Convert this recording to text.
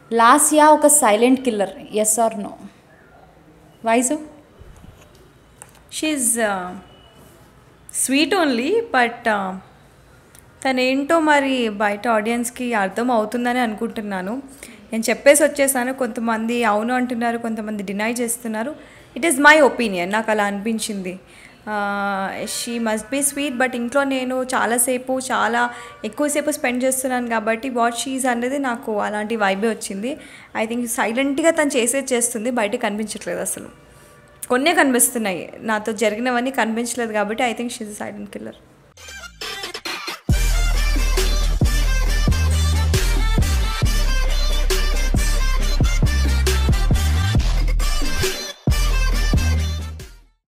లాస్యా ఒక silent killer ఎస్ ఆర్ నో వైజు షీఈ్ స్వీట్ ఓన్లీ బట్ తనేంటో మరి బయట ఆడియన్స్కి అర్థం అవుతుందని అనుకుంటున్నాను నేను చెప్పేసి వచ్చేసాను కొంతమంది అవును అంటున్నారు కొంతమంది డినై చేస్తున్నారు ఇట్ ఈస్ మై ఒపీనియన్ నాకు అలా అనిపించింది she must be sweet but ఇంట్లో నేను చాలాసేపు చాలా ఎక్కువసేపు స్పెండ్ చేస్తున్నాను కాబట్టి వాట్ షీజ్ అనేది నాకు అలాంటి వైబే వచ్చింది ఐ థింక్ సైలెంట్గా తను చేసేది చేస్తుంది బయట కనిపించట్లేదు అసలు కొన్నే కనిపిస్తున్నాయి నాతో జరిగినవన్నీ కనిపించలేదు కాబట్టి I think she's silent killer